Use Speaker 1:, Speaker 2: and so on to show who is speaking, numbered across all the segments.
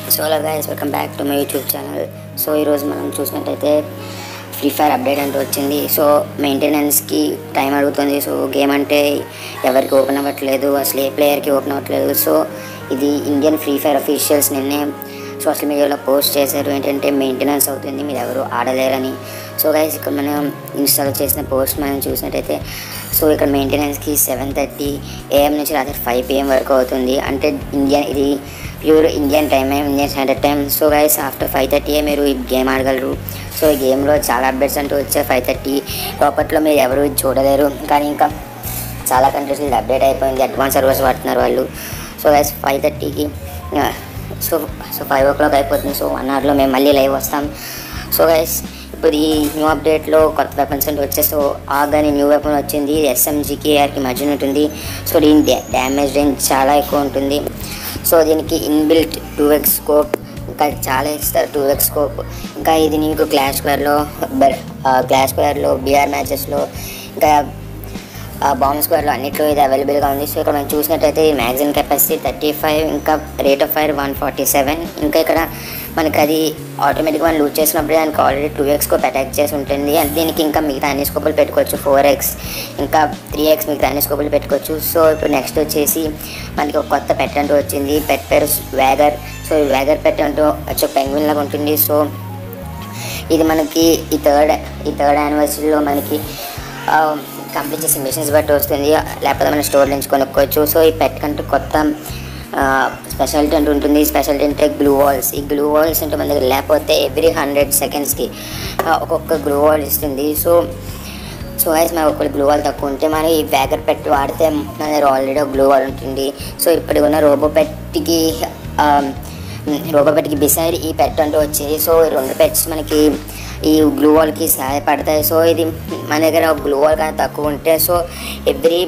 Speaker 1: so hello guys welcome back to my YouTube channel so ఈరోజు మనం చూసినట్టయితే free fire update అంటూ వచ్చింది సో మెయింటెనెన్స్కి టైం అడుగుతుంది సో గేమ్ అంటే ఎవరికి ఓపెన్ అవ్వట్లేదు అసలు ఏ ప్లేయర్కి ఓపెన్ అవ్వట్లేదు సో ఇది ఇండియన్ ఫ్రీ ఫైర్ అఫీషియల్స్ నిన్నే సోషల్ మీడియాలో పోస్ట్ చేశారు ఏంటంటే మెయింటెనెన్స్ అవుతుంది మీరు ఎవరు ఆడలేరని సో గైస్ ఇక్కడ మనం ఇన్స్టాల్ చేసిన పోస్ట్ మనం చూసినట్టయితే సో ఇక్కడ మెయింటెనెన్స్కి సెవెన్ థర్టీ ఏఎం నుంచి రాత్రి ఫైవ్ పిఎం వరకు అవుతుంది అంటే ఇండియన్ ఇది pure Indian time Indian standard time so guys after five థర్టీయే మీరు ఈ గేమ్ ఆడగలరు సో ఈ గేమ్లో చాలా అప్డేట్స్ అంటూ వచ్చాయి ఫైవ్ థర్టీ లోపట్లో మీరు ఎవరు చూడలేరు కానీ ఇంకా చాలా కంట్రీస్ ఇది అప్డేట్ అయిపోయింది అడ్వాన్స్ సర్వర్స్ వాడుతున్నారు వాళ్ళు సో గైస్ ఫైవ్ థర్టీకి so so five o'clock అయిపోతుంది సో వన్ అవర్లో మేము మళ్ళీ లైవ్ వస్తాం సో గైస్ ఇప్పుడు ఈ న్యూ అప్డేట్లో కొత్త వెపన్స్ అంటే వచ్చే సో ఆగాని న్యూ వెపన్ వచ్చింది ఎస్ఎంజీకి ఆర్కి మధ్యన ఉంటుంది సో దీని డ్యామేజ్ రేంజ్ చాలా ఎక్కువ ఉంటుంది సో దీనికి ఇన్బిల్ట్ టూ ఎక్స్ స్కోప్ ఇంకా చాలా ఇస్తారు టూ ఎక్స్ స్కోప్ ఇంకా ఇది నీకు క్లాష్ స్క్వేర్లో క్లాష్ స్క్వేర్లో బీఆర్ మ్యాచెస్లో ఇంకా బాంబ్ స్క్వేర్లో అన్నిట్లో ఇది అవైలబుల్గా ఉంది సో ఇక్కడ మనం చూసినట్టయితే ఈ మ్యాగజిన్ కెపాసిటీ థర్టీ ఫైవ్ ఇంకా rate of fire one forty seven ఇంకా ఇక్కడ మనకి అది ఆటోమేటిక్గా మనం లూజ్ చేసినప్పుడు దానికి already two x scope attack చేసి ఉంటుంది అండ్ దీనికి ఇంకా మిగతా అన్ని స్కోపులు పెట్టుకోవచ్చు ఫోర్ ఎక్స్ ఇంకా త్రీ ఎక్స్ మిగతా అన్ని స్కోపులు పెట్టుకోవచ్చు సో ఇప్పుడు నెక్స్ట్ వచ్చేసి మనకి ఒక కొత్త పెట్ అంటూ వచ్చింది పెట్ పేరు వ్యాగర్ సో ఈ వ్యాగర్ పెట్ అంటూ వచ్చే పెంగ్విన్ లాగా ఉంటుంది సో ఇది మనకి ఈ థర్డ్ ఈ థర్డ్ యానివర్సరీలో మనకి కంప్లీట్ చేసే మిషన్స్ బట్టి వస్తుంది లేకపోతే మనం స్టోర్ నుంచి కొనుక్కోవచ్చు సో ఈ పెట్ కంటే కొత్త స్పెషాలిటీ అంటూ ఉంటుంది స్పెషాలిటీ అంటే గ్లూ వాల్స్ ఈ గ్లూ వాల్స్ అంటే మన దగ్గర లేకపోతే ఎవ్రీ హండ్రెడ్ సెకండ్స్కి ఒక్కొక్క గ్లూ వాల్ ఇస్తుంది సో సో వైస్ మనకు ఒకటి గ్లూ వాల్ తక్కువ ఉంటే మనం ఈ బ్యాగర్ పెట్టి వాడితే మన దగ్గర ఆల్రెడీ ఒక గ్లూ వాల్ ఉంటుంది సో ఇప్పటికి ఉన్న రోబో పెట్కి రోబో పెట్కి బిసైడ్ ఈ పెట్ అంటూ వచ్చింది సో ఈ రెండు పెట్స్ మనకి ఈ గ్లూ వాల్కి సహాయపడతాయి సో ఇది మన దగ్గర ఒక గ్లూ వాల్ కానీ తక్కువ ఉంటే so every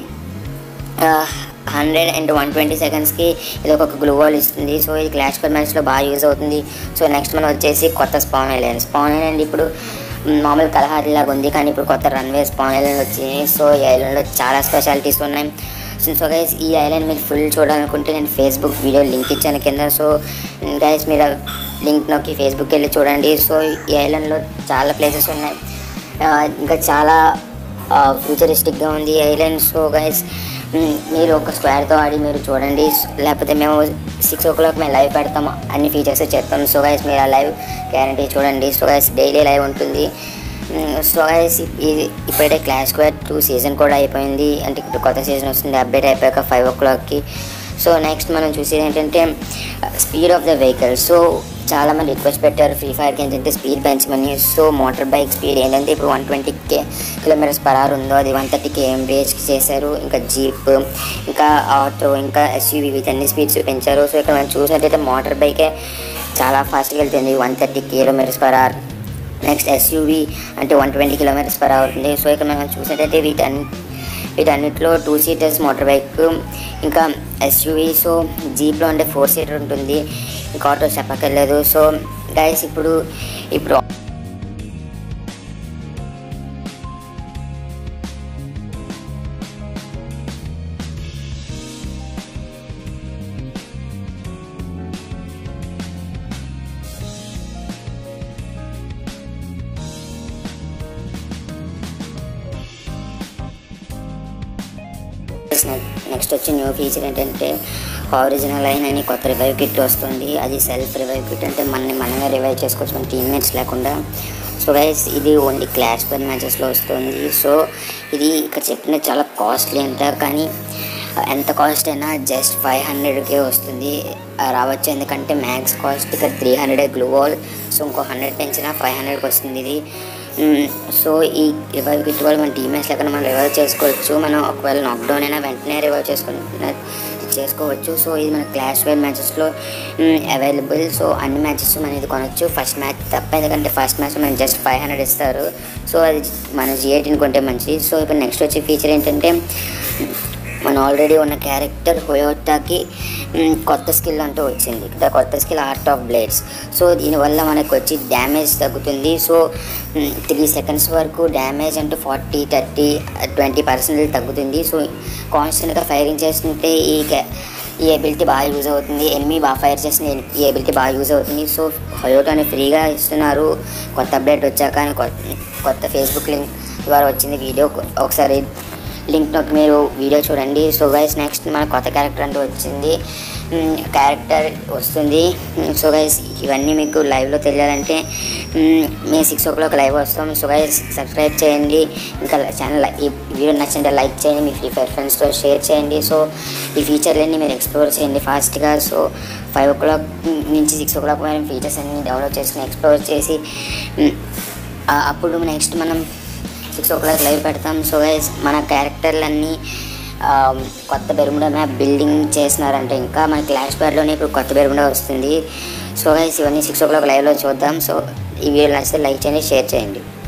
Speaker 1: hundred and one twenty సెకండ్స్కి ఇది ఒక గ్లూ వాల్ ఇస్తుంది సో ఇది క్లాష్ పర్ మ్యాచ్లో బాగా యూజ్ అవుతుంది సో నెక్స్ట్ మనం వచ్చేసి కొత్త స్పాన్ ఐలాండ్ స్పాన్ ఐలాండ్ ఇప్పుడు మామూలు కలహారి లాగా ఉంది కానీ ఇప్పుడు కొత్త రన్వే స్పాన్ ఐలాండ్ వచ్చింది సో ఈ ఐలాండ్లో చాలా స్పెషాలిటీస్ ఉన్నాయి సో గైస్ ఈ ఐలాండ్ మీరు ఫుల్ చూడాలనుకుంటే నేను ఫేస్బుక్ వీడియో లింక్ ఇచ్చాను కింద సో గైస్ మీరు లింక్ నొక్కి ఫేస్బుక్ వెళ్ళి చూడండి సో ఈ ఐలాండ్లో చాలా ప్లేసెస్ ఉన్నాయి ఇంకా చాలా ఫ్యూచరిస్టిక్గా ఉంది ఈ ఐలాండ్ సో గైస్ మీరు ఒక స్క్వేర్తో ఆడి మీరు చూడండి లేకపోతే మేము సిక్స్ ఓ క్లాక్ మేము లైవ్ పెడతాము అన్ని ఫీచర్స్ చెప్తాం సో గైస్ మీరు ఆ లైవ్ గ్యారంటీ చూడండి సో గైస్ డైలీ లైవ్ ఉంటుంది సో గైస్ ఇది ఇప్పుడైతే క్లాస్ స్క్వేర్ టూ సీజన్ కూడా అయిపోయింది అంటే ఇప్పుడు కొత్త సీజన్ వస్తుంది అప్డేట్ అయిపోయాక ఫైవ్ ఓ క్లాక్కి సో నెక్స్ట్ మనం చూసేది ఏంటంటే speed of the vehicle so చాలామంది రిక్వెస్ట్ పెట్టారు ఫ్రీ ఫైర్కి ఏంటంటే స్పీడ్ పెంచమని సో మోటార్ బైక్ స్పీడ్ ఏంటంటే ఇప్పుడు వన్ ట్వంటీ కే కిలోమీటర్స్ పర్ అవర్ ఉందో అది వన్ థర్టీ కేఎం రేంజ్ చేశారు ఇంకా జీప్ ఇంకా ఆటో ఇంకా ఎస్యూవీ వీటన్ని స్పీడ్స్ పెంచారు సో ఇక్కడ మనం చూసినట్టయితే మోటార్ బైకే చాలా ఫాస్ట్గా వెళ్తుంది one thirty kilometres per hour next SUV అంటే one twenty kilometres per hour ఉంది సో ఇక్కడ మనం చూసినట్టయితే వీటన్ని వీటన్నిటిలో టూ సీటర్స్ మోటార్ బైక్ ఇంకా ఎస్యూవీ సో జీప్లో అంటే ఫోర్ సీటర్ ఉంటుంది ఇంకా ఆటో చెప్పక్కర్లేదు సో గైస్ ఇప్పుడు ఇప్పుడు నెక్స్ట్ వచ్చే న్యూ ఫీచర్ ఏంటంటే ఒరిజినల్ లైన్ అని కొత్త రివైవ్ కిట్ వస్తుంది అది సెల్ఫ్ రివైవ్ కిట్ అంటే మనని మనమే రివైవ్ చేసుకోవచ్చు మన టీమ్మేట్స్ లేకుండా సో గైస్ ఇది ఓన్లీ క్లాష్ పర్ మ్యాచెస్లో వస్తుంది సో ఇది ఇక్కడ చెప్పిన చాలా కాస్ట్లీ అంట కానీ ఎంత కాస్ట్ అయినా జస్ట్ ఫైవ్ హండ్రెడ్కే వస్తుంది రావచ్చు ఎందుకంటే మ్యాక్స్ కాస్ట్ ఇక్కడ three hundred glue wall so ఇంకో హండ్రెడ్ పెంచినా ఫైవ్ హండ్రెడ్కి వస్తుంది ఇది సో ఈ రివైవ్ కిట్ వల్ల మన టీమేట్స్ లేకుండా మనం రివైవ్ చేసుకోవచ్చు మనం ఒకవేళ నాక్డౌన్ అయినా వెంటనే రివైవ్ చేసుకుని చేసుకోవచ్చు సో ఇది మన క్లాష్ వైర్ మ్యాచెస్లో అవైలబుల్ సో అన్ని మ్యాచెస్ మనం ఇది కొనొచ్చు ఫస్ట్ మ్యాచ్ తప్ప ఎందుకంటే ఫస్ట్ మ్యాచ్ మనం జస్ట్ ఫైవ్ హండ్రెడ్ ఇస్తారు సో అది మన జిఐటీని కొంటే మంచిది సో ఇప్పుడు నెక్స్ట్ వచ్చే ఫీచర్ ఏంటంటే మన ఆల్రెడీ ఉన్న క్యారెక్టర్ హోయోటాకి కొత్త స్కిల్ అంటూ వచ్చింది ద కొత్త skill art of blades so దీనివల్ల మనకు వచ్చి డ్యామేజ్ తగ్గుతుంది సో త్రీ సెకండ్స్ వరకు డ్యామేజ్ అంటూ ఫార్టీ థర్టీ ట్వంటీ పర్సెంట్ తగ్గుతుంది సో కాన్స్టెంట్గా ఫైరింగ్ చేస్తుంటే ఈ ఈ ఎబిలిటీ బాగా యూజ్ అవుతుంది ఎనిమి బాగా ఫైర్ చేసిన ఈ ఎబిలిటీ బాగా యూజ్ అవుతుంది సో హయోటో అని ఫ్రీగా ఇస్తున్నారు కొత్త అప్డేట్ వచ్చాక అని కొత్త కొత్త ఫేస్బుక్ లింక్ ద్వారా వచ్చింది వీడియో ఒకసారి లింక్ నొక్కి మీరు వీడియో చూడండి సో గైస్ నెక్స్ట్ మన కొత్త క్యారెక్టర్ అంటూ వచ్చింది క్యారెక్టర్ వస్తుంది సో గైస్ ఇవన్నీ మీకు లైవ్లో తెలియాలంటే మ్, మేము సిక్స్ ఓ క్లాక్ లైవ్ వస్తాం సో గైస్ సబ్స్క్రైబ్ చేయండి ఇంకా ఛానల్ ఈ వీడియో నచ్చింటే లైక్ చేయండి మీ ఫ్రీ ఫైర్ ఫ్రెండ్స్తో షేర్ చేయండి సో ఈ ఫీచర్లన్నీ మీరు ఎక్స్ప్లోర్ చేయండి ఫాస్ట్గా సో ఫైవ్ ఓ క్లాక్ నుంచి సిక్స్ ఓ క్లాక్ మనం ఫీచర్స్ అన్ని డౌన్లోడ్ చేసుకుని ఎక్స్ప్లోర్ చేసి మ్, ఆ- అప్పుడు నెక్స్ట్ మనం సిక్స్ ఓ క్లాక్ లైవ్ పెడతాం సో గైస్ మన క్యారెక్టర్లన్నీ ఆ, కొత్త బెరుముడా బిల్డింగ్ చేసినారంటే ఇంకా మన క్లాష్ ప్యాడ్లోనే ఇప్పుడు కొత్త బెరుముడా వస్తుంది సో గైస్ ఇవన్నీ సిక్స్ ఓ క్లాక్ లైవ్లో చూద్దాం సో ఈ వీడియో నచ్చితే లైక్ చేయండి షేర్ చేయండి